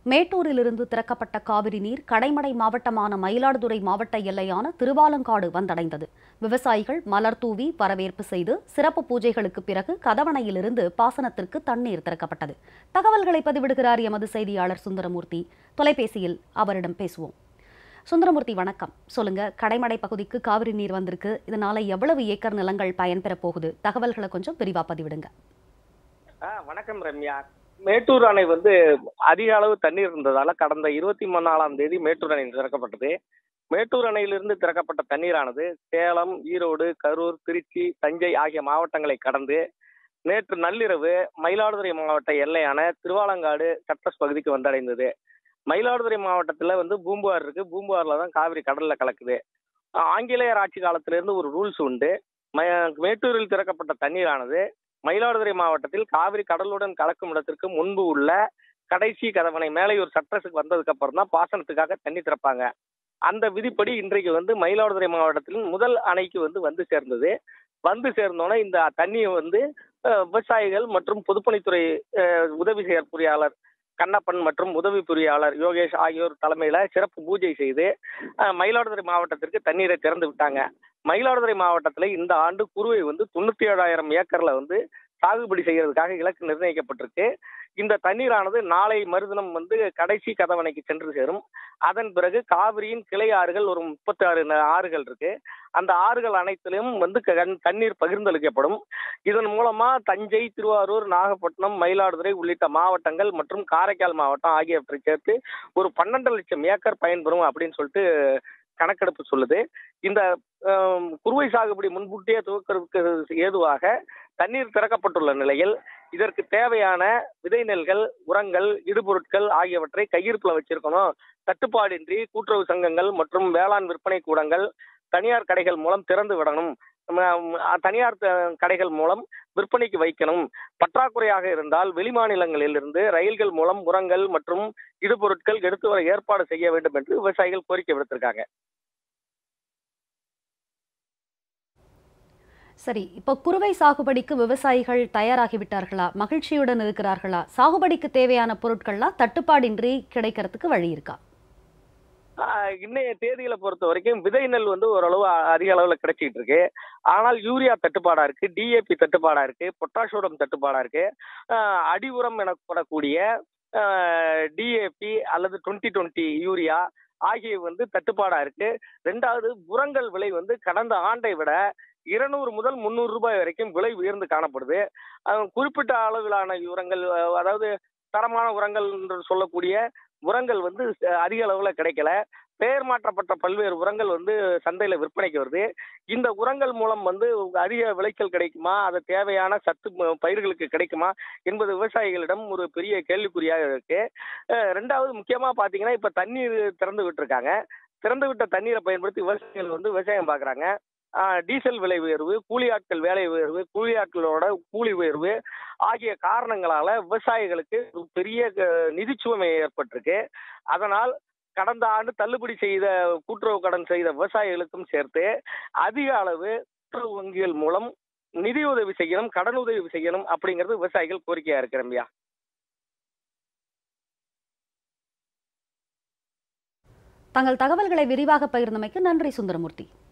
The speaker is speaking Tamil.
மேட்டூரிலிருந்து திறக்கப்பட்ட காவிரி நீர் கடைமடை மாவட்டமான மயிலாடுதுறை மாவட்ட எல்லையான திருவாலங்காடு வந்தடைந்தது விவசாயிகள் மலர் தூவி வரவேற்பு செய்து சிறப்பு பூஜைகளுக்கு பிறகு கதவணையிலிருந்து பாசனத்திற்கு தண்ணீர் திறக்கப்பட்டது தகவல்களை பதிவிடுகிறார் எமது செய்தியாளர் சுந்தரமூர்த்தி தொலைபேசியில் அவரிடம் பேசுவோம் சுந்தரமூர்த்தி வணக்கம் சொல்லுங்க கடைமடை பகுதிக்கு காவிரி நீர் வந்திருக்கு இதனால எவ்வளவு ஏக்கர் நிலங்கள் பயன்பெற போகுது தகவல்களை கொஞ்சம் விரிவா பதிவிடுங்க ஆ வணக்கம் ரம்யா மேட்டூர் அணை வந்து அதிக அளவு தண்ணீர் இருந்ததால கடந்த இருபத்தி நாலாம் தேதி மேட்டூர் அணை திறக்கப்பட்டது மேட்டூர் அணையிலிருந்து திறக்கப்பட்ட தண்ணீரானது சேலம் ஈரோடு கரூர் திருச்சி தஞ்சை ஆகிய மாவட்டங்களை கடந்து நேற்று நள்ளிரவு மயிலாடுதுறை மாவட்ட எல்லையான திருவாலங்காடு சட்டஸ் பகுதிக்கு வந்தடைந்தது மயிலாடுதுறை மாவட்டத்தில் வந்து பூம்புகார் இருக்கு பூம்புகார்ல தான் காவிரி கடல்ல கலக்குது ஆங்கிலேயர் ஆட்சி காலத்திலிருந்து ஒரு ரூல்ஸ் உண்டு ம- மேட்டூரில் திறக்கப்பட்ட தண்ணீரானது மயிலாடுதுறை மாவட்டத்தில் காவிரி கடலுடன் கலக்கும் இடத்திற்கு முன்பு உள்ள கடைசி கதவணை மேலையூர் சட்டஸுக்கு வந்ததுக்கு அப்புறம் தான் பாசனத்துக்காக தண்ணி திறப்பாங்க அந்த விதிப்படி இன்றைக்கு வந்து மயிலாடுதுறை மாவட்டத்தில் முதல் அணைக்கு வந்து வந்து சேர்ந்தது வந்து சேர்ந்தோன்னே இந்த தண்ணியை வந்து அஹ், விவசாயிகள் மற்றும் பொதுப்பணித்துறை அஹ், உதவி செயற்பொறியாளர் கண்ணப்பன் மற்றும் உதவி பொறியாளர் யோகேஷ் ஆகியோர் தலைமையில சிறப்பு பூஜை செய்து அஹ், மயிலாடுதுறை மாவட்டத்திற்கு தண்ணீரை திறந்து விட்டாங்க மயிலாடுதுறை மாவட்டத்தில் இந்த ஆண்டு குருவை வந்து தொண்ணூத்தி ஏழாயிரம் ஏக்கர்ல வந்து சாகுபடி செய்யறதுக்காக இலக்கு நிர்ணயிக்கப்பட்டிருக்கு இந்த தண்ணீரானது நாளை மறுதினம் வந்து கடைசி கதவணைக்கு சென்று சேரும் அதன் பிறகு காவிரியின் கிளை ஆறுகள் ஒரு முப்பத்தி ஆறு ஆறுகள் இருக்கு அந்த ஆறுகள் அனைத்திலும் வந்து கண்- தண்ணீர் பகிர்ந்தளிக்கப்படும் இதன் மூலமா தஞ்சை திருவாரூர் நாகப்பட்டினம் மயிலாடுதுறை உள்ளிட்ட மாவட்டங்கள் மற்றும் காரைக்கால் மாவட்டம் ஆகியவற்றை சேர்த்து ஒரு பன்னெண்டு லட்சம் ஏக்கர் பயன்பெறும் அப்படின்னு சொல்லிட்டு கணக்கெடுப்பு சொல்லுது இந்த ஆம், குறுவை சாகுபடி முன்கூட்டியே துவக்கிறதுக்கு ஏதுவாக தண்ணீர் திறக்கப்பட்டுள்ள நிலையில் இதற்கு தேவையான விதை நெல்கள் உரங்கள் இடுபொருட்கள் ஆகியவற்றை கையிருப்புல வச்சிருக்கணும் தட்டுப்பாடின்றி கூட்டுறவு சங்கங்கள் மற்றும் வேளாண் விற்பனை கூடங்கள் தனியார் கடைகள் மூலம் திறந்து விடணும் ம- அ- தனியார் த- கடைகள் மூலம் விற்பனைக்கு வைக்கணும் பற்றாக்குறையாக இருந்தால் வெளிமாநிலங்களிலிருந்து ரயில்கள் மூலம் உரங்கள் மற்றும் இடுபொருட்கள் எடுத்து வர ஏற்பாடு செய்ய வேண்டும் என்று விவசாயிகள் கோரிக்கை விடுத்திருக்காங்க சரி இப்போ குறுவை சாகுபடிக்கு விவசாயிகள் தயாராகிவிட்டார்களா மகிழ்ச்சியுடன் இருக்கிறார்களா சாகுபடிக்கு தேவையான பொருட்கள்லாம் தட்டுப்பாடின்றி கிடைக்கிறதுக்கு வழி இருக்கா ஆஹ் இன்னைய தேதியில பொறுத்த வரைக்கும் விதை நெல் வந்து ஓரளவு அ- அதிக அளவுல கிடைச்சிட்டு இருக்கு ஆனால் யூரியா தட்டுப்பாடா இருக்கு டிஏபி தட்டுப்பாடா இருக்கு பொட்டாசியோடம் தட்டுப்பாடா இருக்கு ஆஹ் அடி உரம் எனப்படக்கூடிய டிஏபி அல்லது டுவெண்ட்டி டுவெண்ட்டி யூரியா ஆகியவை வந்து தட்டுப்பாடா இருக்கு ரெண்டாவது உரங்கள் விலை வந்து கடந்த ஆண்டை விட இருநூறு முதல் முந்நூறு ரூபாய் வரைக்கும் விலை உயர்ந்து காணப்படுது அஹ் குறிப்பிட்ட அளவிலான உரங்கள் அஹ் அதாவது தரமான உரங்கள் என்று சொல்லக்கூடிய உரங்கள் வந்து அஹ், அதிக அளவுல கிடைக்கல பெயர் மாற்றப்பட்ட பல்வேறு உரங்கள் வந்து சந்தையில விற்பனைக்கு வருது இந்த உரங்கள் மூலம் வந்து அதிக விளைச்சல் கிடைக்குமா அது தேவையான சத்து ம- பயிர்களுக்கு கிடைக்குமா என்பது விவசாயிகளிடம் ஒரு பெரிய கேள்விக்குறியாக இருக்கு அஹ், ரெண்டாவது முக்கியமா பாத்தீங்கன்னா இப்ப தண்ணீர் திறந்து விட்டுருக்காங்க திறந்து விட்ட தண்ணீரை பயன்படுத்தி விவசாயிகள் வந்து விவசாயம் பாக்குறாங்க ஆஹ், டீசல் விலை உயர்வு கூலி ஆட்கள் வேலை உயர்வு கூலி ஆட்களோட கூலி உயர்வு ஆகிய காரணங்களால விவசாயிகளுக்கு ஒரு பெரிய அஹ், நிதிச்சுமை ஏற்பட்டிருக்கு அதனால் கடந்த ஆண்டு தள்ளுபடி செய்த கூட்டுறவு கடன் செய்த விவசாயிகளுக்கும் சேர்த்து அதிக அளவு கூட்டுறவு வங்கிகள் மூலம் நிதி உதவி செய்யணும் கடன் உதவி செய்யணும் அப்படிங்கிறது விவசாயிகள் கோரிக்கையா இருக்கு ரம்யா தங்கள் தகவல்களை விரிவாக பகிர்ந்தமைக்கு நன்றி சுந்தரமூர்த்தி